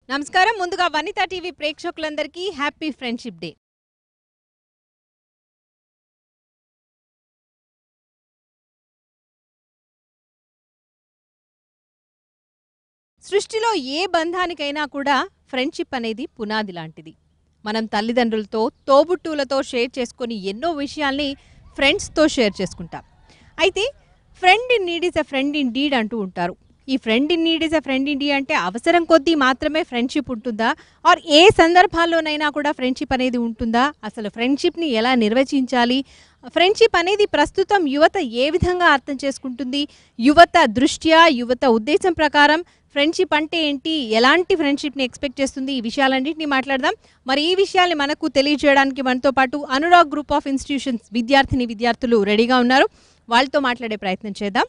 నమస్కారం ముందుగా వనిత టీవీ ప్రేక్షకులందరికీ హ్యాపీ ఫ్రెండ్షిప్ డే సృష్టిలో ఏ బంధానికైనా కూడా ఫ్రెండ్షిప్ అనేది పునాది లాంటిది మనం తల్లిదండ్రులతో తోబుట్టువులతో షేర్ చేసుకొని ఎన్నో విషయాల్ని ఫ్రెండ్స్తో షేర్ చేసుకుంటాం అయితే friend in need is a friend in deed అంటూ ఉంటారు ఈ friend in need is a friend in deed అంటే అవసరం కొద్దీ మాత్రమే ఫ్రెండ్షిప్ ఉంటుందా ఆర్ ఏ సందర్భాల్లోనైనా కూడా ఫ్రెండ్షిప్ అనేది ఉంటుందా అసలు ఫ్రెండ్షిప్ని ఎలా నిర్వచించాలి ఫ్రెండ్షిప్ అనేది ప్రస్తుతం యువత ఏ విధంగా అర్థం చేసుకుంటుంది యువత దృష్ట్యా యువత ఉద్దేశం ప్రకారం ఫ్రెండ్షిప్ అంటే ఏంటి ఎలాంటి ఫ్రెండ్షిప్ని ఎక్స్పెక్ట్ చేస్తుంది ఈ విషయాలన్నింటినీ మాట్లాడదాం మరి ఈ విషయాల్ని మనకు తెలియజేయడానికి మనతో పాటు అనురాగ్ గ్రూప్ ఆఫ్ ఇన్స్టిట్యూషన్స్ విద్యార్థిని విద్యార్థులు రెడీగా ఉన్నారు వాళ్ళతో మాట్లాడే ప్రయత్నం చేద్దాం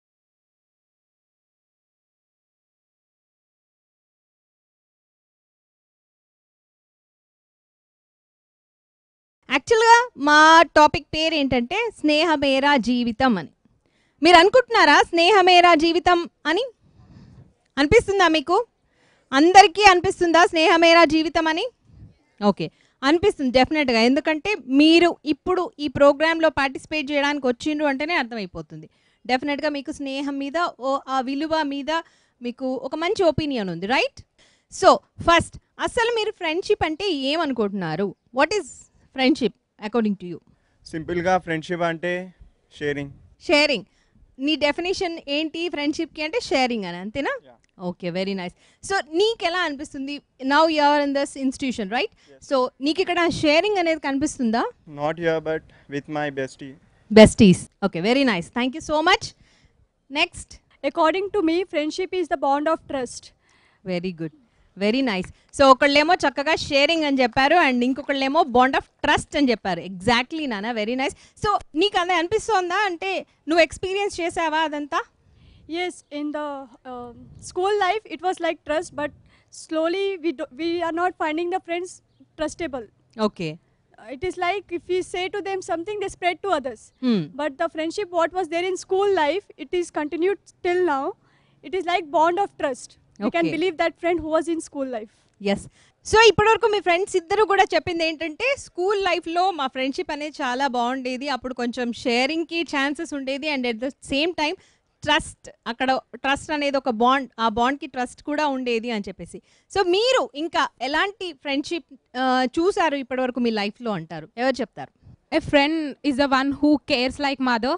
యాక్చువల్గా మా టాపిక్ పేరు ఏంటంటే స్నేహమేరా జీవితం అని మీరు అనుకుంటున్నారా స్నేహమేరా జీవితం అని అనిపిస్తుందా మీకు అందరికీ అనిపిస్తుందా స్నేహమేరా జీవితం అని ఓకే అనిపిస్తుంది డెఫినెట్గా ఎందుకంటే మీరు ఇప్పుడు ఈ ప్రోగ్రాంలో పార్టిసిపేట్ చేయడానికి వచ్చిండ్రు అంటేనే అర్థమైపోతుంది డెఫినెట్గా మీకు స్నేహం మీద ఓ ఆ విలువ మీద మీకు ఒక మంచి ఒపీనియన్ ఉంది రైట్ సో ఫస్ట్ అసలు మీరు ఫ్రెండ్షిప్ అంటే ఏమనుకుంటున్నారు what is friendship according to you సింపుల్గా ఫ్రెండ్షిప్ అంటే షేరింగ్ షేరింగ్ నీ డెఫినేషన్ ఏంటి ఫ్రెండ్షిప్కి అంటే షేరింగ్ అని అంతేనా Yeah. Okay very nice so నీకు ఎలా అనిపిస్తుంది now you're in this institution right so నీకు ఇక్కడ షేరింగ్ అనేది కనిపిస్తుందా not here but with my bestie besties okay very nice thank you so much next According to me, friendship is the bond of trust. Very good very nice so ఒకళ్ళేమో చక్కగా sharing అని చెప్పారు and ఇంకొకళ్ళేమో bond of trust అని చెప్పారు exactly నాన్న very nice so నీకు అదే అనిపిస్తోందా అంటే నువ్వు ఎక్స్పీరియన్స్ చేసావా అదంతా Yes, in the um school life, it was like trust, but slowly we do, we are not finding the friends trustable. Okay Uh, It is like if we say to them something, they spread to others. But the friendship, what was there in school life, it is continued till now. It is like bond of trust. We can Okay. believe that friend who was in school life. Yes so ఇప్పటివరకు మీ friends ఇద్దరు కూడా చెప్పింది ఏంటంటే school లైఫ్లో మా friendship అనేది చాలా బాగుండేది అప్పుడు కొంచెం షేరింగ్కి ఛాన్సెస్ ఉండేది and at the same time trust అక్కడ ట్రస్ట్ అనేది ఒక బాండ్ ఆ బాండ్కి ట్రస్ట్ కూడా ఉండేది అని చెప్పేసి సో మీరు ఇంకా ఎలాంటి ఫ్రెండ్షిప్ చూసారు ఇప్పటివరకు మీ లైఫ్లో అంటారు ఎవరు చెప్తారు A friend is the one who cares like mother,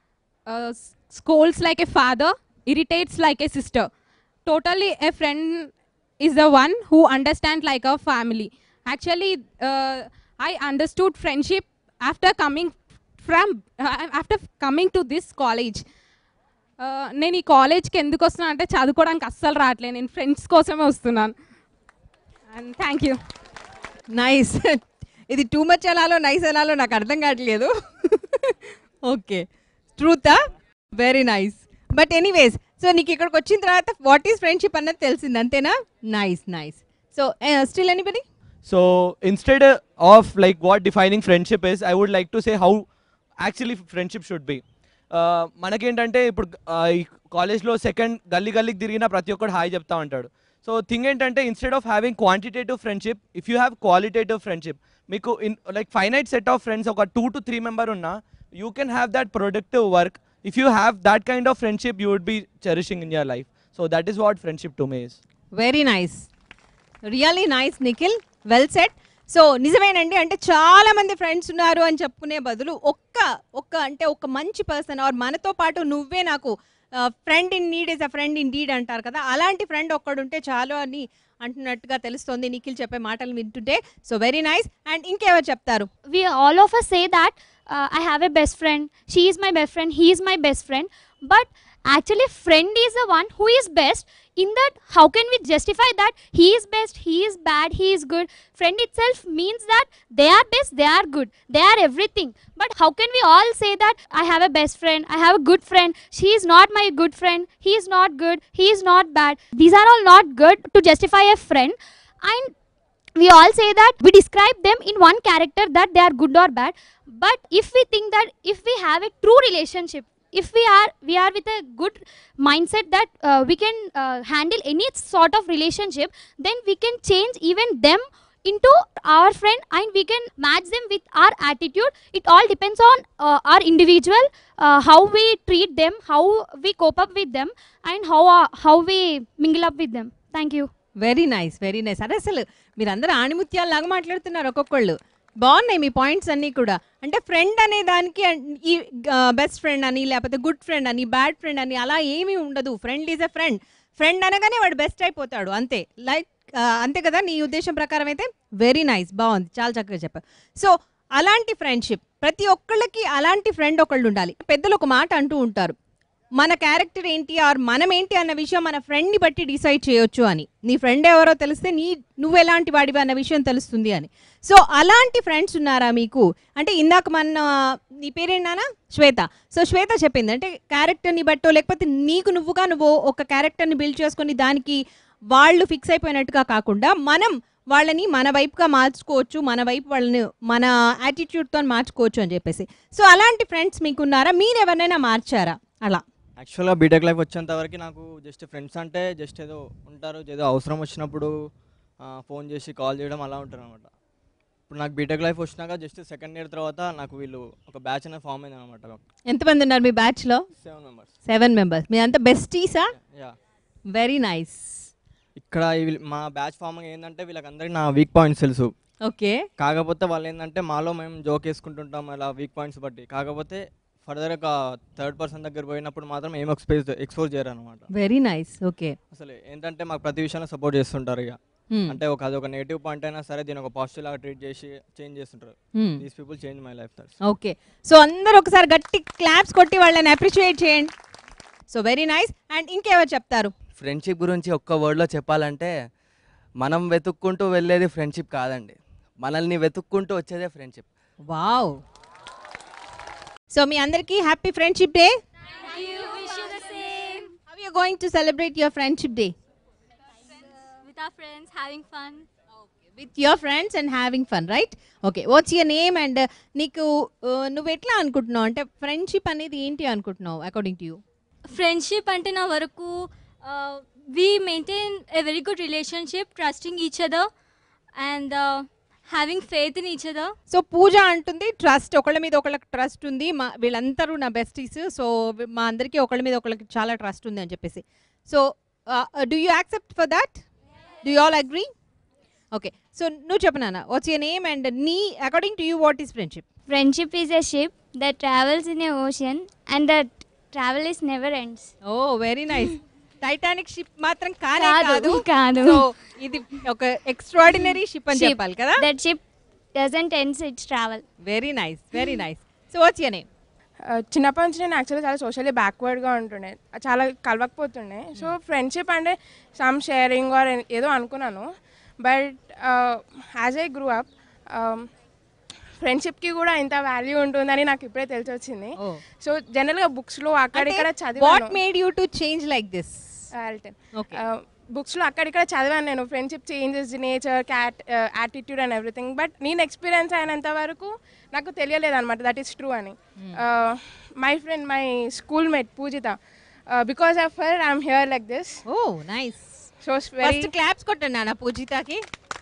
uh, s- scolds like a father, irritates like a sister. Totally, a friend is the one who understands like a family. Actually, uh, I understood friendship after coming from uh, after coming to this college. Uh, నేను ఈ కాలేజ్కి ఎందుకు వస్తున్నాను అంటే చదువుకోవడానికి అస్సలు రావట్లేదు నేను ఫ్రెండ్స్ కోసమే వస్తున్నాను అండ్ థ్యాంక్ యూ నైస్ ఇది టూ మచ్ ఎలాలో నైస్ ఎలాలో నాకు అర్థం కావట్లేదు ఓకే ట్రూతా very nice but anyways so నీకు ఇక్కడికి వచ్చిన తర్వాత వాట్ ఈస్ ఫ్రెండ్షిప్ అన్నది తెలిసింది అంతేనా nice nice so still anybody So instead uh, of like what defining friendship is, I would like to say how actually friendship should be. Uh, మనకేంటంటే ఇప్పుడు uh, ఈ కాలేజ్లో సెకండ్ గల్లీ గల్లీకి తిరిగిన ప్రతి ఒక్కడు హాయ్ చెప్తా ఉంటాడు సో థింగ్ ఏంటంటే instead of having quantitative friendship if you have qualitative friendship మీకు in like finite set of friends ఒక టూ టు త్రీ మెంబర్ ఉన్నా you can have that productive work if you have that kind of friendship you would be cherishing in your life so that is what friendship to me is very nice really nice Nikhil well set so నిజమేనండి అంటే చాలా మంది friends ఉన్నారు అని చెప్పుకునే బదులు ఒక్క ఒక్క అంటే ఒక మంచి పర్సన్ ఆర్ మనతో పాటు నువ్వే నాకు friend in need is a friend in deed అంటారు కదా అలాంటి ఫ్రెండ్ ఒక్కడుంటే చాలు అని అంటున్నట్టుగా తెలుస్తోంది నిఖిల్ చెప్పే మాటలు వింటుంటే సో వెరీ నైస్ అండ్ ఇంకెవరు చెప్తారు we all of us say that uh, I have a best friend, she is my best friend, he is my best friend. But actually, friend is the one who is best. In that, how can we justify that he is best, he is bad, he is good? Friend itself means that they are best, they are good, they are everything. But how can we all say that I have a best friend, I have a good friend, she is not my good friend, he is not good, he is not bad? These are all not good to justify a friend. And we all say that we describe them in one character that they are good or bad but if we think that if we have a true relationship if we are we are with a good mindset that uh, we can uh, handle any sort of relationship then we can change even them into our friend and we can match them with our attitude it all depends on uh, our individual uh, how we treat them how we cope up with them and how uh, how we mingle up with them thank you very nice very nice అదే అసలు మీరందరూ ఆణిముత్యాలలాగా మాట్లాడుతున్నారు ఒక్కొక్కళ్ళు బాగున్నాయి మీ points అన్నీ కూడా అంటే friend అనే దానికి అన్- ఈ బెస్ట్ ఫ్రెండ్ అని లేకపోతే గుడ్ ఫ్రెండ్ అని బ్యాడ్ ఫ్రెండ్ అని అలా ఏమీ ఉండదు friend is a friend friend అనగానే వాడు బెస్ట్ అయిపోతాడు అంతే లైక్ అంతే కదా నీ ఉద్దేశం ప్రకారం అయితే వెరీ నైస్ బాగుంది చాలా చక్కగా చెప్పావు సో అలాంటి ఫ్రెండ్షిప్ ప్రతి ఒక్కళ్ళకి అలాంటి ఫ్రెండ్ ఒకళ్ళు ఉండాలి పెద్దలు ఒక మాట అంటూ ఉంటారు మన క్యారెక్టర్ ఏంటి ఆర్ మనం ఏంటి అన్న విషయం మన ఫ్రెండ్ని బట్టి డిసైడ్ చేయొచ్చు అని నీ ఫ్రెండ్ ఎవరో తెలిస్తే నీ నువ్వు ఎలాంటి వాడివి అన్న విషయం తెలుస్తుంది అని సో అలాంటి ఫ్రెండ్స్ ఉన్నారా మీకు అంటే ఇందాక మన నీ పేరేంటానా శ్వేత సో శ్వేత చెప్పింది అంటే క్యారెక్టర్ని బట్టో లేకపోతే నీకు నువ్వుగా నువ్వు ఒక క్యారెక్టర్ని బిల్డ్ చేసుకొని దానికి వాళ్ళు ఫిక్స్ అయిపోయినట్టుగా కాకుండా మనం వాళ్ళని మన వైపుగా మార్చుకోవచ్చు మన వైపు వాళ్ళని మన యాటిట్యూడ్తో మార్చుకోవచ్చు అని చెప్పేసి సో అలాంటి ఫ్రెండ్స్ మీకున్నారా మీరు ఎవరినైనా మార్చారా అలా యాక్చువల్గా బీటెక్ లైఫ్ వచ్చేంత వరకు నాకు జస్ట్ ఫ్రెండ్స్ అంటే జస్ట్ ఏదో ఉంటారు ఏదో అవసరం వచ్చినప్పుడు ఫోన్ చేసి కాల్ చేయడం అలా ఉంటారు అనమాట ఇప్పుడు నాకు బీటెక్ లైఫ్ వచ్చినాక జస్ట్ సెకండ్ ఇయర్ తర్వాత నాకు వీళ్ళు ఒక బ్యాచ్ అనేది ఫామ్ అయింది అనమాట ఎంతమంది ఉన్నారు మీ బ్యాచ్లో సెవెన్ మెంబర్స్ సెవెన్ మెంబర్స్ మీ అంతా బెస్టీసా యా వెరీ నైస్ ఇక్కడ ఈ- మా బ్యాచ్ ఫామ్ ఏంటంటే వీళ్ళకందరికీ నా వీక్ పాయింట్స్ తెలుసు ఓకే కాకపోతే వాళ్ళు ఏంటంటే మాలో మేము జోక్ వేసుకుంటుంటాం అలా వీక్ పాయింట్స్ బట్టి కాకపోతే ఫర్దర్ ఒక థర్డ్ పర్సన్ దగ్గర పోయినప్పుడు మాత్రం ఏం ఎక్స్పోజ్ ఎక్స్పోజ్ చేయరు అనమాట వెరీ నైస్ ఓకే అసలు ఏంటంటే మాకు ప్రతి విషయంలో సపోర్ట్ చేస్తుంటారు ఇక అంటే ఒక అది ఒక నెగిటివ్ పాయింట్ అయినా సరే దీని ఒక పాజిటివ్ లాగా ట్రీట్ చేసి చేంజ్ చేస్తుంటారు these people change my life that's okay so అందరూ ఒకసారి గట్టి క్లాప్స్ కొట్టి వాళ్ళని అప్రిషియేట్ చేయండి సో వెరీ నైస్ అండ్ ఇంకెవరు చెప్తారు ఫ్రెండ్షిప్ గురించి ఒక్క వర్డ్లో చెప్పాలంటే మనం వెతుక్కుంటూ వెళ్ళేది ఫ్రెండ్షిప్ కాదండి మనల్ని వెతుక్కుంటూ వచ్చేదే ఫ్రెండ్షిప్ వావ్ సో మీ అందరికీ happy friendship day how you going to celebrate your friendship day with our friends having fun with your friends and having fun right okay what's your name and నీకు uh, నువ్వు ఎట్లా అనుకుంటున్నావు అంటే friendship అనేది ఏంటి అనుకుంటున్నావు అకార్డింగ్ టు యూ ఫ్రెండ్షిప్ అంటే నా వరకు we maintain a very good relationship trusting each other and having faith in each other so Pooja అంటుంది ట్రస్ట్ ఒకళ్ళ మీద ఒకళ్ళకి ట్రస్ట్ ఉంది మా వీళ్ళందరూ నా బెస్టీస్ సో మా అందరికీ ఒకళ్ళ మీద ఒకళ్ళకి చాలా ట్రస్ట్ ఉంది అని చెప్పేసి so do you accept for that do you all agree okay so నువ్వు చెప్పు నాన్న వాట్స్ యర్ నేమ్ అండ్ నీ according to you what is friendship friendship is a ship that travels in a ocean and that travel is never ends oh very nice Titanic ship మాత్రం కానే కాదు, కాదు కాదు. So ఇది ఒక extraordinary ship అని Ship. చెప్పాలి కదా that ship doesn't end its travel very nice very nice so what's your name చిన్నప్పటి నుంచి నేను యాక్చువల్లీ చాలా సోషల్లీ బ్యాక్వర్డ్గా ఉంటుండే చాలా కలవకపోతుండే సో ఫ్రెండ్షిప్ అంటే సమ్ షేరింగ్ ఆర్ ఏదో అనుకున్నాను but as I grew up ఫ్రెండ్షిప్కి కూడా ఇంత వాల్యూ ఉంటుందని నాకు ఇప్పుడే తెలిసి వచ్చింది ఓ సో జనరల్గా బుక్స్లో అక్కడిక్కడ వాట్ చదివాను made you to change like this okay బుక్స్లో అక్కడిక్కడ చదివాను నేను friendship changes nature cat attitude and everything but నేను ఎక్స్పీరియన్స్ అయినంత వరకు నాకు తెలియలేదు అనమాట దట్ ఈస్ ట్రూ అని my friend my schoolmate Poojitha because of her I'm here like this oh nice so very first claps కొట్టండి నాన్న పూజితకి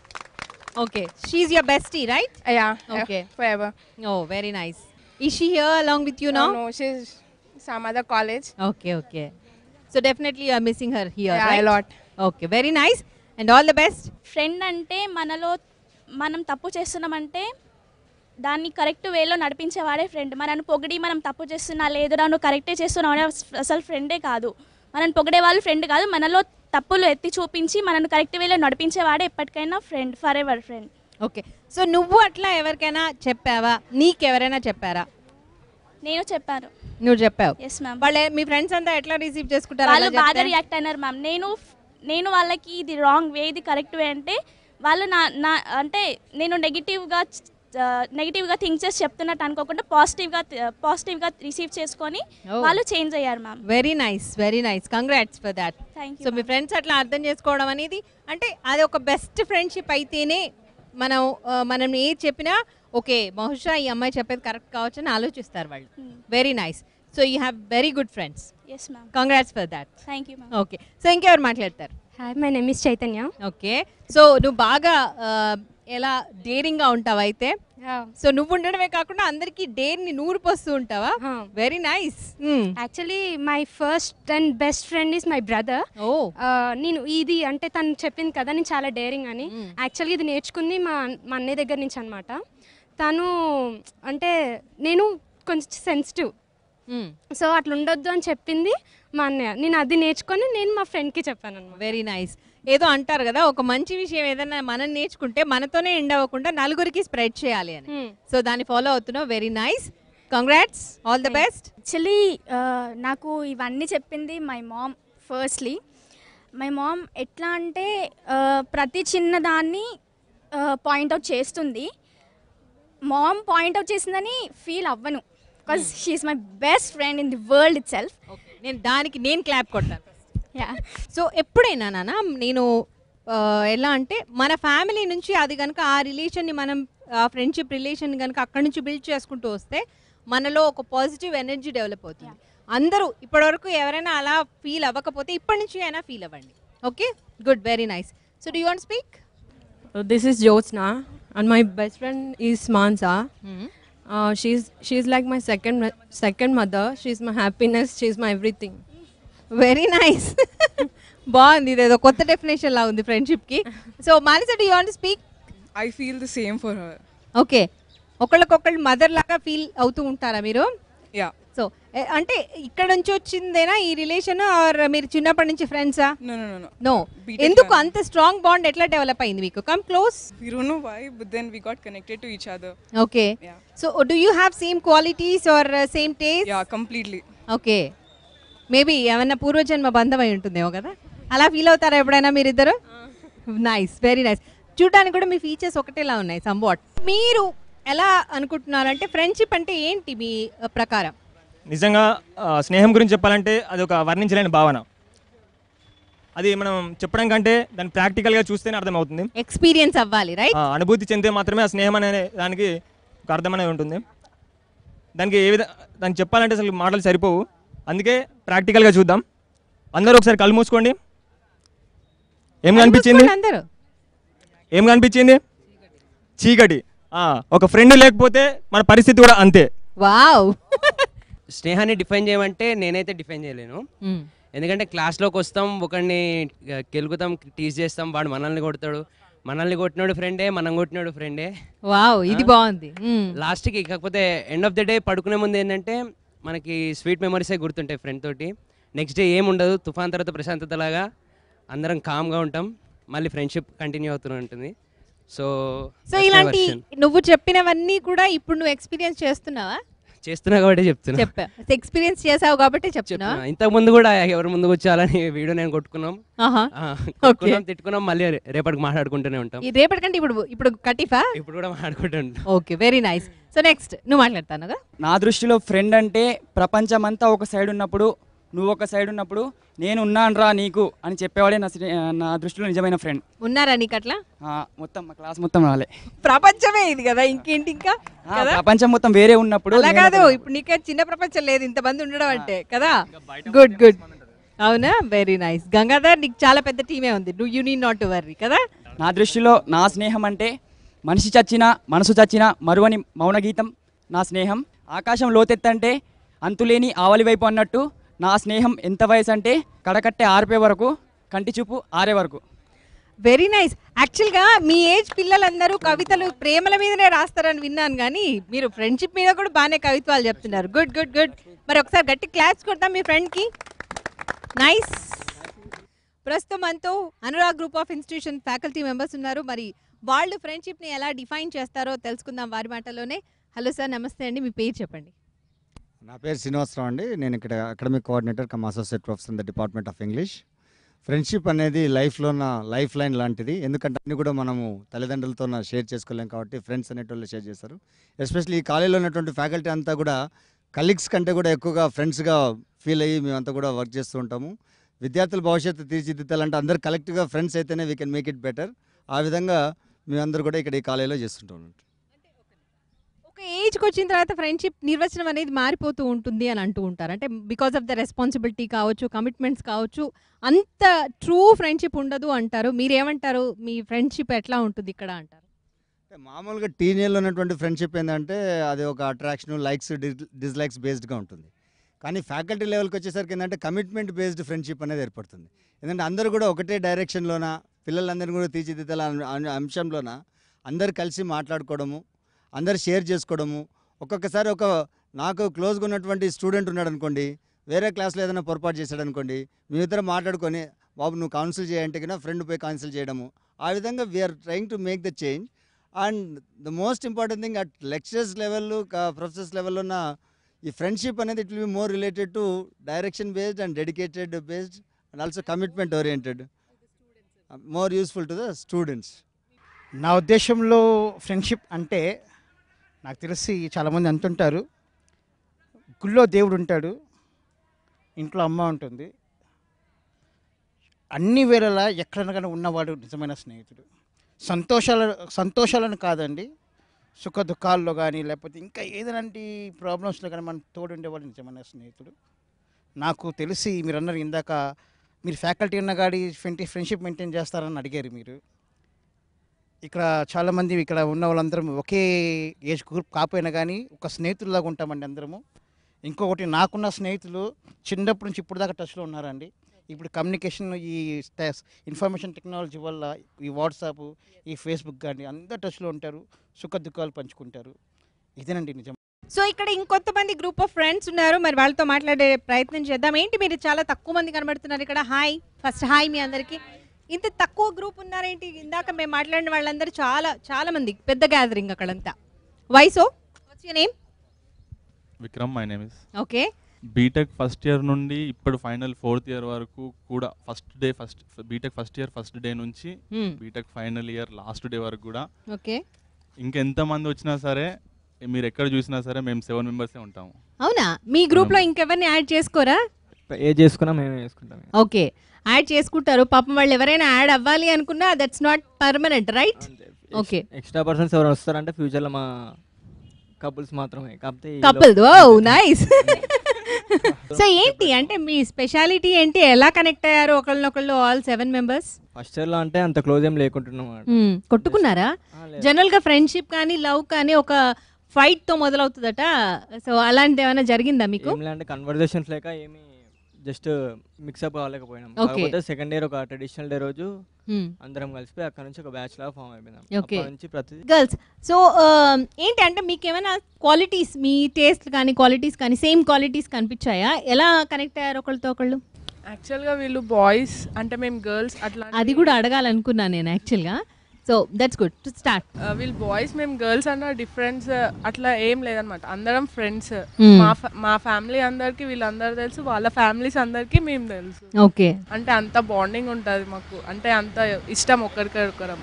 okay she's your bestie right yeah Okay. Forever oh very nice ఈ she here along with you now no she's some other college okay okay so definitely you are missing her here a lot okay very nice and all the best friend అంటే మనలో మనం తప్పు చేస్తున్నామంటే దాన్ని correct వేలో నడిపించేవాడే friend మనల్ని పొగిడి మనం తప్పు చేస్తున్నా లేదురా నువ్వు కరెక్టే చేస్తున్నావు అనే అసలు ఫ్రెండే కాదు మనల్ని పొగిడే వాళ్ళు ఫ్రెండ్ కాదు మనలో తప్పులు ఎత్తి చూపించి మనల్ని కరెక్ట్ వేలో నడిపించేవాడే ఎప్పటికైనా friend forever friend okay so నువ్వు అట్లా ఎవరికైనా చెప్పావా నీకెవరైనా చెప్పారా నేను చెప్పాను నువ్వు చెప్పావు ఎస్ మ్యామ్ వాళ్ళే మీ ఫ్రెండ్స్ అంతా ఎట్లా రిసీవ్ చేసుకుంటారు వాళ్ళు అలా బాగా చెప్తే? రియాక్ట్ అయినారు మ్యామ్ నేను నేను వాళ్ళకి ఇది రాంగ్ వే ఇది కరెక్ట్ వే అంటే వాళ్ళు నా నా అంటే నేను నెగిటివ్గా నెగిటివ్గా థింక్ చేసి చెప్తున్నట్టు అనుకోకుండా పాజిటివ్గా పాజిటివ్గా రిసీవ్ చేసుకొని Oh. వాళ్ళు చేంజ్ అయ్యారు ma'am very nice very nice congrats for that thank so you మీ ఫ్రెండ్స్ అట్లా అర్థం చేసుకోవడం అనేది అంటే అది ఒక బెస్ట్ ఫ్రెండ్షిప్ అయితేనే మనం ఆ, మనం ఏది చెప్పినా ఓకే బహుశా ఈ అమ్మాయి చెప్పేది కరెక్ట్ కావచ్చు అని ఆలోచిస్తారు వాళ్ళు very nice so you have very good friends yes ma'am congrats for that thank you ma'am okay so ఇంకెవరు మాట్లాడతారు hi my name is Chaitanya okay so నువ్వు బాగా ఆ, ఎలా డేరింగ్గా ఉంటావు అయితే సో నువ్వు ఉండడమే కాకుండా అందరికీ డేర్ని నూరు పోస్తూ ఉంటావా very nice actually my first and best friend is my brother ఓ నేను ఇది అంటే తను చెప్పింది కదా నేను చాలా డేరింగ్ అని యాక్చువల్గా ఇది నేర్చుకుంది మా మా అన్నయ్య దగ్గర నుంచి అనమాట తను అంటే నేను కొంచెం సెన్సిటివ్ సో అట్లా ఉండొద్దు అని చెప్పింది మా అన్నయ్య నేను అది నేర్చుకొని నేను మా ఫ్రెండ్కి చెప్పాను అనమాట వెరీ నైస్ ఏదో అంటారు కదా ఒక మంచి విషయం ఏదైనా మనం నేర్చుకుంటే మనతోనే ఎండ్ అవ్వకుండా నలుగురికి స్ప్రెడ్ చేయాలి అని సో దాన్ని ఫాలో అవుతున్నావు very nice congrats all the best actually నాకు ఇవన్నీ చెప్పింది my mom firstly my mom ఎట్లా అంటే uh, ప్రతి చిన్నదాన్ని పాయింట్అవుట్ చేస్తుంది మామ్ పాయింట్అవుట్ చేసిందని ఫీల్ అవ్వను because she is my best friend in the world itself నేను దానికి నేను క్లాప్ కొట్టాను యా సో ఎప్పుడైనా నాన్న నేను ఆ, ఎలా అంటే మన ఫ్యామిలీ నుంచి అది కనుక ఆ రిలేషన్ని మనం ఫ్రెండ్షిప్ రిలేషన్ కనుక అక్కడి నుంచి బిల్డ్ చేసుకుంటూ వస్తే మనలో ఒక పాజిటివ్ ఎనర్జీ డెవలప్ అవుతుంది అందరూ ఇప్పటివరకు ఎవరైనా అలా ఫీల్ అవ్వకపోతే ఇప్పటి నుంచి అయినా ఫీల్ అవ్వండి okay good very nice so do want speak Uh, this is Jyotsna, and my best friend is Mansa. Uh, she's she's like my second mo- second mother. She's my happiness. She's my everything. Very nice బాగుంది ఇదేదో కొత్త definition లా ఉంది ఫ్రెండ్షిప్కి so Melissa do want speak I feel the same for her. Okay ఒకళ్ళకొకళ్ళు mother లాగా feel అవుతూ ఉంటారా మీరు Yeah. సో అంటే ఇక్కడ నుంచి వచ్చిందేనా ఈ రిలేషన్ ఆర్ మీరు చిన్నప్పటి నుంచి ఫ్రెండ్సా No, no, no, no. No B.Tech ఎందుకు time. అంత స్ట్రాంగ్ బాండ్ ఎట్లా డెవలప్ అయింది మీకు come close We don't know why, but then we got connected to each other. Okay Yeah. So do you have same qualities or same taste Yeah, completely. Okay maybe ఏమన్నా పూర్వజన్మ బంధం అయి ఉంటుందేమో కదా అలా ఫీల్ అవుతారా ఎప్పుడైనా మీరిద్దరు నైస్ వెరీ నైస్ చూడడానికి కూడా మీ ఫీచర్స్ ఒకటేలా ఉన్నాయి సంవాట్ మీరు ఎలా అనుకుంటున్నారంటే ఫ్రెండ్షిప్ అంటే ఏంటి మీ uh, ప్రకారం నిజంగా ఆ, స్నేహం గురించి చెప్పాలంటే అది ఒక వర్ణించలేని భావన అది మనం చెప్పడం కంటే దాన్ని ప్రాక్టికల్గా చూస్తేనే అర్థమవుతుంది ఎక్స్పీరియన్స్ అవ్వాలి రైట్ ఆ, అనుభూతి చెందితే మాత్రమే ఆ స్నేహం అనే దానికి ఒక అర్థం అనేది ఉంటుంది దానికి ఏ విధంగా దానికి చెప్పాలంటే అసలు మాటలు సరిపోవు అందుకే ప్రాక్టికల్గా చూద్దాం అందరూ ఒకసారి కళ్ళు మూసుకోండి ఏం కనిపించింది అందరూ ఏం కనిపించింది చీకటి ఆ, ఒక ఫ్రెండ్ లేకపోతే మన పరిస్థితి కూడా అంతే వావ్ స్నేహాన్ని డిఫైన్ చేయమంటే నేనైతే డిఫైన్ చేయలేను ఎందుకంటే క్లాస్లోకి వస్తాం ఒకరిని కెలుగుతాం టీజ్ చేస్తాం వాడు మనల్ని కొడతాడు మనల్ని కొట్టినాడు ఫ్రెండే మనం కొట్టినాడు ఫ్రెండే వావ్ ఇది బాగుంది మ్మ్. లాస్ట్కి కాకపోతే ఎండ్ ఆఫ్ ద డే పడుకునే ముందు ఏంటంటే మనకి స్వీట్ మెమరీసే గుర్తుంటాయి ఫ్రెండ్ తోటి నెక్స్ట్ డే ఏం ఉండదు తుఫాన్ తర్వాత ప్రశాంతత లాగా అందరం కామ్గా ఉంటాం మళ్ళీ ఫ్రెండ్షిప్ కంటిన్యూ అవుతూ ఉంటుంది సో సో ఇలాంటి నువ్వు చెప్పినవన్నీ కూడా ఇప్పుడు నువ్వు ఎక్స్పీరియన్స్ చేస్తున్నావా చేస్తున్నా కాబట్టి చెప్తున్నా చెప్పా ఎక్స్పీరియన్స్ చేసావు కాబట్టి చెప్తున్నా చెప్తున్నా. ఇంతకు ముందు కూడా ఎవరి ముందు వచ్చాలని వీడియో నేను కొట్టుకున్నాం ఆహా. ఆ, Okay. కొట్టుకున్నాం తిట్టుకున్నాం మళ్ళీ రే- రేపటికి మాట్లాడుకుంటూనే ఉంటాం ఈ రేపటికంటే ఇప్పుడు ఇప్పుడు కటిఫా ఇప్పుడు కూడా మాట్లాడుకుంటుంటాం okay very nice so next నువ్వు మాట్లాడతాను కదా నా దృష్టిలో ఫ్రెండ్ అంటే ప్రపంచమంతా ఒక సైడ్ ఉన్నప్పుడు నువ్వు ఒక సైడ్ ఉన్నప్పుడు నేను ఉన్నానురా నీకు అని చెప్పేవాడే నా స్నే- నా దృష్టిలో నిజమైన ఫ్రెండ్ ఉన్నారా నీకు అట్లా మొత్తం మా క్లాస్ మొత్తం రాలే ప్రపంచమే ఇది కదా ఇంకేంటి ఇంకా ఆ, కదా ప్రపంచం మొత్తం వేరే ఉన్నప్పుడు అలా నేను కాదు ఒక- ఇప్పుడు నీకే చిన్న ప్రపంచం లేదు ఇంతమంది ఉండడం అంటే కదా గుడ్ గుడ్ అవునా వెరీ నైస్ గంగాధర్ నీకు చాలా పెద్ద టీమే ఉంది నువ్వు you need not to worry కదా నా దృష్టిలో నా స్నేహం అంటే మనిషి చచ్చినా మనసు చచ్చినా మరువని మౌన గీతం నా స్నేహం ఆకాశం లోతెత్తంటే అంతులేని ఆవలి వైపు అన్నట్టు నా స్నేహం ఎంత వయసు అంటే కడకట్టే ఆరిపే వరకు కంటి చూపు ఆరే వరకు వెరీ నైస్ యాక్చువల్గా మీ ఏజ్ పిల్లలందరూ కవితలు ప్రేమల మీదనే రాస్తారని విన్నాను కానీ మీరు ఫ్రెండ్షిప్ మీద కూడా బాగానే కవిత్వాలు చెప్తున్నారు గుడ్ గుడ్ గుడ్ మరి ఒకసారి గట్టి క్లాస్ కొడతాం మీ ఫ్రెండ్కి నైస్ ప్రస్తుతం మనతో Anurag group of institution faculty members ఉన్నారు మరి వాళ్ళు ఫ్రెండ్షిప్ని ఎలా డిఫైన్ చేస్తారో తెలుసుకుందాం వారి మాటలోనే హలో సార్ నమస్తే అండి మీ పేరు చెప్పండి నా పేరు శ్రీనివాసరావు అండి నేను ఇక్కడ academic coordinator cum associate professor in the department of English friendship అనేది లైఫ్లో నా లైఫ్ లైన్ లాంటిది ఎందుకంటే అన్ని కూడా మనము తల్లిదండ్రులతో షేర్ చేసుకోలేం కాబట్టి ఫ్రెండ్స్ అనేటోళ్ళు షేర్ చేస్తారు ఎస్పెషల్లీ ఈ కాలేజీలో ఉన్నటువంటి ఫ్యాకల్టీ అంతా కూడా కలీగ్స్ కంటే కూడా ఎక్కువగా ఫ్రెండ్స్గా ఫీల్ అయ్యి మేమంతా కూడా వర్క్ చేస్తూ ఉంటాము విద్యార్థుల భవిష్యత్తు తీర్చిదిద్దాలంటే అందరు కలెక్టివ్గా ఫ్రెండ్స్ అయితేనే we can make it better ఆ విధంగా మేమందరూ కూడా ఇక్కడ ఈ కాలేజీలో చేస్తుంటాం ఒక ఏజ్ స్టేజ్కి వచ్చిన తర్వాత ఫ్రెండ్షిప్ నిర్వచనం అనేది మారిపోతూ ఉంటుంది అని అంటూ ఉంటారు అంటే బికాస్ ఆఫ్ ద రెస్పాన్సిబిలిటీ కావచ్చు కమిట్మెంట్స్ కావచ్చు అంత ట్రూ ఫ్రెండ్షిప్ ఉండదు అంటారు మీరేమంటారు మీ ఫ్రెండ్షిప్ ఎట్లా ఉంటుంది ఇక్కడ అంటారు మామూలుగా టీనేజ్లో ఉన్నటువంటి ఫ్రెండ్షిప్ ఏంటంటే అది ఒక అట్రాక్షన్ లైక్స్ డిస్లైక్స్ బేస్డ్గా ఉంటుంది కానీ ఫ్యాకల్టీ లెవెల్కి వచ్చేసరికి ఏంటంటే కమిట్మెంట్ బేస్డ్ ఫ్రెండ్షిప్ అనేది ఏర్పడుతుంది ఎందుకంటే అందరూ కూడా ఒకటే డైరెక్షన్లోన పిల్లలందరినీ కూడా తీర్చిదిద్దాల అనే అంశంలోన అందరు కలిసి మాట్లాడుకోవడము అందరు షేర్ చేసుకోవడము ఒక్కొక్కసారి ఒక నాకు క్లోజ్గా ఉన్నటువంటి స్టూడెంట్ ఉన్నాడు అనుకోండి వేరే క్లాస్లో ఏదైనా పొరపాటు చేశాడు అనుకోండి మీ ఇద్దరు మాట్లాడుకొని బాబు నువ్వు కౌన్సిల్ చేయంటే కన్నా ఫ్రెండ్ పోయి కౌన్సిల్ చేయడము ఆ విధంగా we are trying to make the change and the most important thing at lecturers level professors లెవెల్లో ఉన్న ఈ ఫ్రెండ్షిప్ అనేది it will be more related to direction based and dedicated based and also commitment oriented more useful to the students నా ఉద్దేశంలో friendship అంటే నాకు తెలిసి చాలామంది అంటుంటారు గుళ్ళో దేవుడు ఉంటాడు ఇంట్లో అమ్మ ఉంటుంది అన్ని వేళలా ఎక్కడైనా కానీ ఉన్నవాడు నిజమైన స్నేహితుడు సంతోషాల సంతోషాలను కాదండి సుఖ దుఃఖాల్లో కానీ లేకపోతే ఇంకా ఏదైనా ప్రాబ్లమ్స్లో కానీ మనం తోడుండేవాడు నిజమైన స్నేహితుడు నాకు తెలిసి మీరు అన్నారు ఇందాక మీరు ఫ్యాకల్టీ ఉన్న గాడి ఫ్రెండ్ ఫ్రెండ్షిప్ మెయింటైన్ చేస్తారని అడిగారు మీరు ఇక్కడ చాలామంది ఇక్కడ ఉన్న వాళ్ళందరం ఒకే ఏజ్ గ్రూప్ కాకపోయినా కానీ ఒక స్నేహితుల్లాగా ఉంటామండి అందరము ఇంకొకటి నాకున్న స్నేహితులు చిన్నప్పటి నుంచి ఇప్పుడు దాకా టచ్లో ఉన్నారండి ఇప్పుడు కమ్యూనికేషన్ ఈ ఇన్ఫర్మేషన్ టెక్నాలజీ వల్ల ఈ వాట్సాప్ ఈ ఫేస్బుక్ కానీ అందరు టచ్లో ఉంటారు సుఖ దుఃఖాలు పంచుకుంటారు ఇదేనండి నిజం సో ఇక్కడ ఇంకొంతమంది గ్రూప్ ఆఫ్ ఫ్రెండ్స్ ఉన్నారు మరి వాళ్ళతో మాట్లాడే ప్రయత్నం చేద్దాం ఏంటి మీరు చాలా తక్కువ మంది కనబడుతున్నారు ఇక్కడ హాయ్ ఫస్ట్ హాయ్ మీ అందరికి ఇంత తక్కువ గ్రూప్ ఉన్నారేంటి ఇందాక మేము మాట్లాడిన వాళ్ళందరూ చాలా చాలా మంది పెద్ద గ్యాదరింగ్ అక్కడంతా వయసు వచ్చి name Vikram my name is okay BTech first year నుండి ఇప్పుడు ఫైనల్ ఫోర్త్ ఇయర్ వరకు కూడా first day first BTech first year first day నుంచి Hmm. BTech final year last day వరకు కూడా ఓకే ఇంకెంత మంది వచ్చినా సరే మీరు ఎక్కడ చూసినా సరే మేము సెవెన్ మెంబర్సే ఉంటాము అవునా మీ గ్రూప్ లో ఇంకెవరిని యాడ్ చేసుకోరా ఏ చేసుకున్నా మేమే చేసుకుంటాం ఓకే యాడ్ చేసుకుంటారు పాపం వాళ్ళు ఎవరైనా యాడ్ అవ్వాలి అనుకున్నా that's not permanent right okay extra persons ఎవరు వస్తారంటే ఫ్యూచర్లో మా కపుల్స్ మాత్రమే కాకపోతే ఈ కపుల్ లో- ఓ నైస్ సో ఏంటి అంటే మీ స్పెషాలిటీ ఏంటి ఎలా కనెక్ట్ అయ్యారు ఒకళ్ళనొకళ్ళు ఆల్ సెవెన్ మెంబర్స్ ఫస్ట్ ఇయర్లో అంటే అంత క్లోజ్ ఏం లేకుంటున్నాం అన్నమాట. కొట్టుకున్నారా జనరల్ గా ఫ్రెండ్షిప్ కానీ లవ్ కానీ ఒక ఫైట్ తో మొదలవుతుందట సో అలాంటి ఏమైనా జరిగిందా మీకు ఏం లేదంటే కన్వర్జేషన్స్ లేక ఏమి జస్ట్ మిక్సప్ కాలేకపోయినాం Okay. కాకపోతే సెకండ్ ఇయర్ ఒక ట్రెడిషనల్ డే రోజు Hmm. అందరం కలిసిపోయి అక్కడ నుంచి ఒక బ్యాచ్ లాగా ఫామ్ అయిపోయినాం ఓకే అప్పటి నుంచి ప్రతి గర్ల్స్ సో ఏంటి అంటే మీకు ఏమైనా క్వాలిటీస్ మీ టేస్ట్ కానీ క్వాలిటీస్ కానీ సేమ్ క్వాలిటీస్ కనిపించాయా ఎలా కనెక్ట్ అయ్యారు ఒకళ్ళతో ఒకళ్ళు యాక్చువల్గా వీళ్ళు బాయ్స్ అంటే మేము గర్ల్స్ అట్లా అది కూడా అడగాలనుకున్నాను నేను యాక్చువల్గా so that's good to start వీళ్ళు బాయ్స్ మేము గర్ల్స్ అన్న డిఫరెన్స్ అట్లా ఏం లేదనమాట అందరం ఫ్రెండ్స్ Hmm. మా fa- మా ఫ్యామిలీ అందరికి వీళ్ళందరూ తెలుసు వాళ్ళ ఫ్యామిలీస్ అందరికి మేము తెలుసు ఓకే అంటే అంత బాండింగ్ ఉంటుంది మాకు అంటే అంత ఇష్టం ఒకరికొకరం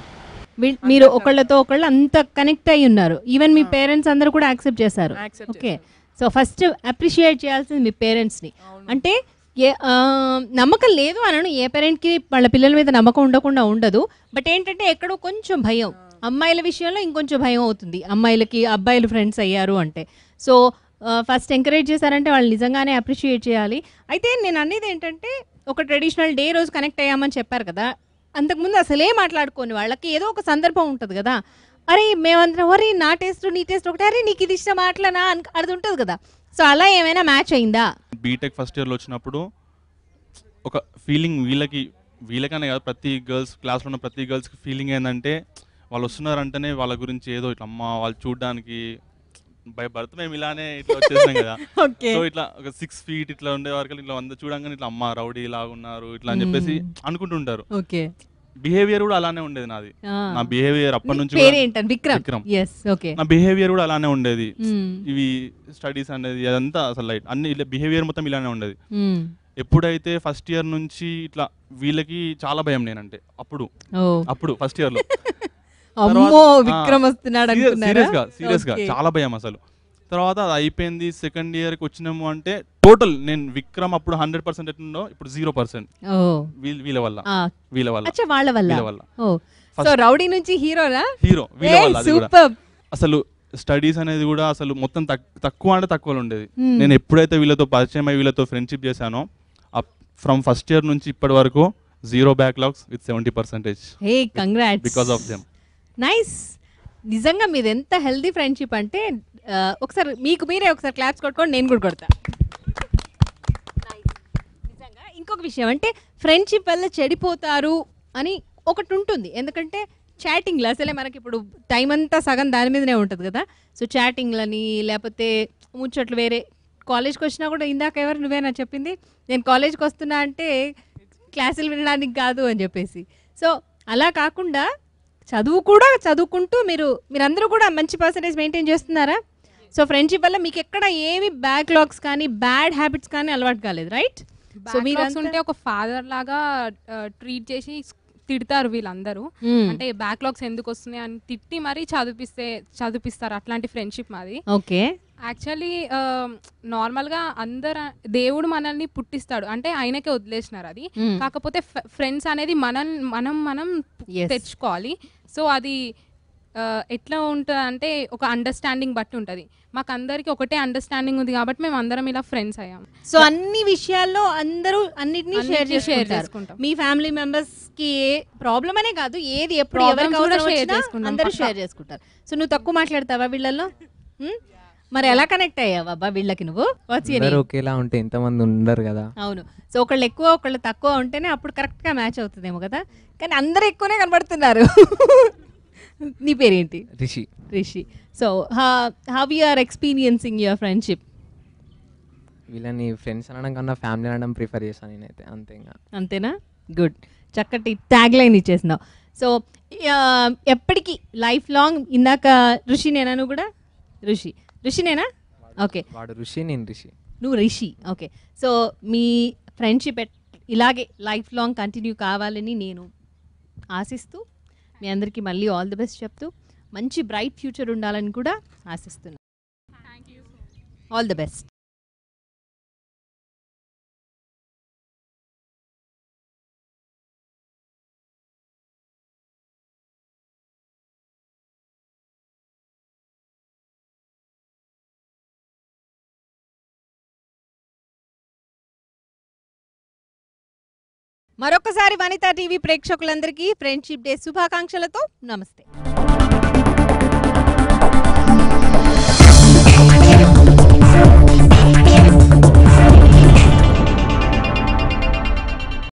మీరు ఒకళ్ళతో ఒకళ్ళు అంత కనెక్ట్ అయి ఉన్నారు ఈవెన్ మీ పేరెంట్స్ అందరూ కూడా యాక్సెప్ట్ చేశారు Accept okay so first appreciate చేయాల్సింది మీ పేరెంట్స్ని అంటే ఏ ఆ, నమ్మకం లేదు అనను ఏ పేరెంట్కి వాళ్ళ పిల్లల మీద నమ్మకం ఉండకుండా ఉండదు బట్ ఏంటంటే ఎక్కడో కొంచెం భయం అమ్మాయిల విషయంలో ఇంకొంచెం భయం అవుతుంది అమ్మాయిలకి అబ్బాయిలు ఫ్రెండ్స్ అయ్యారు అంటే సో ఫస్ట్ ఎంకరేజ్ చేశారంటే వాళ్ళు నిజంగానే అప్రిషియేట్ చేయాలి అయితే నేను అనేది ఏంటంటే ఒక ట్రెడిషనల్ డే రోజు కనెక్ట్ అయ్యామని చెప్పారు కదా అంతకుముందు అసలే మాట్లాడుకోని వాళ్ళకి ఏదో ఒక సందర్భం ఉంటుంది కదా అరే మేమందరం అరే నా టేస్ట్ నీ టేస్ట్ ఒకటి అరే నీకు ఇది ఇష్టం అట్లనా అని అది ఉంటుంది కదా సో అలా ఏమైనా మ్యాచ్ అయిందా బీటెక్ ఫస్ట్ ఇయర్లో వచ్చినప్పుడు ఒక ఫీలింగ్ వీళ్ళకి వీళ్ళకనే కాదు ప్రతి గర్ల్స్ క్లాస్లో ఉన్న ప్రతి గర్ల్స్కి ఫీలింగ్ ఏంటంటే వాళ్ళు వస్తున్నారంటేనే వాళ్ళ గురించి ఏదో ఇట్లా అమ్మ వాళ్ళు చూడడానికి బై బర్త్ మేము ఇలానే ఇట్లా వచ్చేసాం కదా Okay. సో ఇట్లా ఒక సిక్స్ ఫీట్ ఇట్లా ఉండే వరకు ఇట్లా వంద చూడంగానే ఇట్లా అమ్మ రౌడీ లాగా ఉన్నారు ఇట్లా అని చెప్పేసి Hmm. అనుకుంటుంటారు ఓకే బిహేవియర్ కూడా అలానే ఉండేది నాది ఆ. నా బిహేవియర్ అప్పటి నీ నుంచి పేరు కూడా- ఏంటని? విక్రమ్. Yes, okay. నా బిహేవియర్ కూడా అలానే ఉండేది Hmm. ఇవి స్టడీస్ అనేది అదంతా అసలు లైట్ అన్ని బిహేవియర్ మొత్తం ఇలానే ఉండేది Hmm. ఎప్పుడైతే ఫస్ట్ ఇయర్ నుంచి ఇట్లా వీళ్ళకి చాలా భయం నేనంటే అప్పుడు ఓ. అప్పుడు ఫస్ట్ ఇయర్ లో అమ్మో, విక్రమ్ వస్తున్నాడు అనుకున్నారా? సీరియస్ గా సీరియస్ గా Okay. చాలా భయం అసలు తర్వాత అది అయిపోయింది సెకండ్ ఇయర్ కి వచ్చినాము అంటే టోటల్ నేను విక్రమ్ అప్పుడు హండ్రెడ్ పర్సెంట్ ఎట్లుండో ఇప్పుడు జీరో పర్సెంట్ ఓ. వీళ్ళ వల్ల ఆ. వీళ్ళ వల్ల అచ్చా వాళ్ళ వల్ల వీళ్ళ వల్ల ఓ సో రౌడీ నుంచి హీరోనా హీరో వీళ్ళ Hey, వల్ల అది కూడా superb. అసలు స్టడీస్ అనేది కూడా అసలు మొత్తం తక్- తక్కువ అంటే తక్కువ ఉండేది Hmm. నేను ఎప్పుడైతే వీళ్ళతో పరిచయం అయ్యి వీళ్ళతో ఫ్రెండ్షిప్ చేశానో ఫ్రమ్ ఫస్ట్ ఇయర్ నుంచి ఇప్పటి వరకు zero backlogs with seventy percentage hey congrats because of them nice నిజంగా మీది ఎంత హెల్దీ ఫ్రెండ్షిప్ అంటే ఆ, ఒకసారి మీకు మీరే ఒకసారి క్లాప్స్ కొట్టుకోండి నేను కూడా కొడతా నిజంగా ఇంకొక విషయం అంటే ఫ్రెండ్షిప్ వల్ల చెడిపోతారు అని ఒకటి ఉంటుంది ఎందుకంటే చాటింగ్లు అసలే మనకి ఇప్పుడు టైం అంతా సగం దాని మీదనే ఉంటుంది కదా సో చాటింగ్లని లేకపోతే ముచ్చట్లు వేరే కాలేజ్కి వచ్చినా కూడా ఇందాక ఎవరు నువ్వేనా చెప్పింది నేను కాలేజ్కి వస్తున్నా అంటే క్లాసులు వినడానికి కాదు అని చెప్పేసి సో అలా కాకుండా చదువు కూడా చదువుకుంటూ మీరు మీరందరూ కూడా మంచి పర్సంటేజ్ మెయింటైన్ చేస్తున్నారా సో ఫ్రెండ్షిప్ వల్ల మీకు ఎక్కడ ఏమి బ్యాక్లాగ్స్ కానీ బ్యాడ్ హ్యాబిట్స్ కానీ అలవాటు కాలేదు రైట్ సో మీరు బ్యాక్లాగ్స్ ఉంటే ఒక ఫాదర్ లాగా ట్రీట్ చేసి తిడతారు వీళ్ళందరూ Hmm. అంటే బ్యాక్లాగ్స్ ఎందుకు వస్తున్నాయి అని తిట్టి మరీ చదివిపిస్తే చదివిపిస్తారు అట్లాంటి ఫ్రెండ్షిప్ మాది ఓకే యాక్చువల్లీ నార్మల్గా అందరు దేవుడు మనల్ని పుట్టిస్తాడు అంటే ఆయనకే వదిలేసినారు అది Hmm. కాకపోతే ఫ్రెండ్స్ అనేది మనం మనం మనం Yes. తెచ్చుకోవాలి సో అది ఆ, ఎట్లా ఉంటుంది అంటే ఒక అండర్స్టాండింగ్ బట్టి ఉంటుంది మాకు అందరికి ఒకటే అండర్స్టాండింగ్ ఉంది కాబట్టి మేము అందరం ఇలా ఫ్రెండ్స్ అయ్యాం సో అన్ని విషయాల్లో అందరూ అన్నిటినీ షేర్ అన్నిటినీ share చేసుకుంటారు చేసుకుంటాం. మీ ఫ్యామిలీ మెంబర్స్ కి ఏ ప్రాబ్లం అనే కాదు ఏది ఎప్పుడు Problems ఎవరికి కూడా అవసరం share వచ్చినా చేసుకుంటాం, అందరూ పక్కా. షేర్ చేసుకుంటారు సో నువ్వు తక్కువ మాట్లాడతావా వీళ్ళల్లో హ్మ్? మరి ఎలా కనెక్ట్ అయ్యావా అబ్బా వీళ్ళకి నువ్వు What's your అందరూ name? ఒకేలా ఉంటే ఎంతమంది ఉండరు కదా అవును సో ఒకళ్ళు ఎక్కువ ఒకళ్ళు తక్కువ ఉంటేనే అప్పుడు కరెక్ట్ గా మ్యాచ్ అవుతుందేమో కదా కానీ అందరూ ఎక్కువనే కనబడుతున్నారు నీ పేరేంటి Rishi Rishi so how you are experiencing your friendship వీళ్ళని ఫ్రెండ్స్ అనడం కన్నా ఫ్యామిలీ అనడం ప్రిఫర్ చేస్తాను నేనైతే అంతే ఇంకా అంతేనా గుడ్ చక్కటి ట్యాగ్ లైన్ ఇచ్చేసినావు సో ఎప్పటికీ లైఫ్ లాంగ్ ఇందాక ఋషి నేనా నువ్వు కూడా ఋషి ఋషినేనా ఓకే వాడు ఋషి నేను రిషి నువ్వు రిషి ఓకే సో మీ ఫ్రెండ్షిప్ ఇలాగే లైఫ్ లాంగ్ కంటిన్యూ కావాలని నేను ఆశిస్తూ మీ అందరికీ మళ్ళీ ఆల్ ది బెస్ట్ చెప్తూ మంచి బ్రైట్ ఫ్యూచర్ ఉండాలని కూడా ఆశిస్తున్నాను ఆల్ ది బెస్ట్ మరొకసారి వనితా టీవీ ప్రేక్షకులందరికీ ఫ్రెండ్షిప్ డే శుభాకాంక్షలతో నమస్తే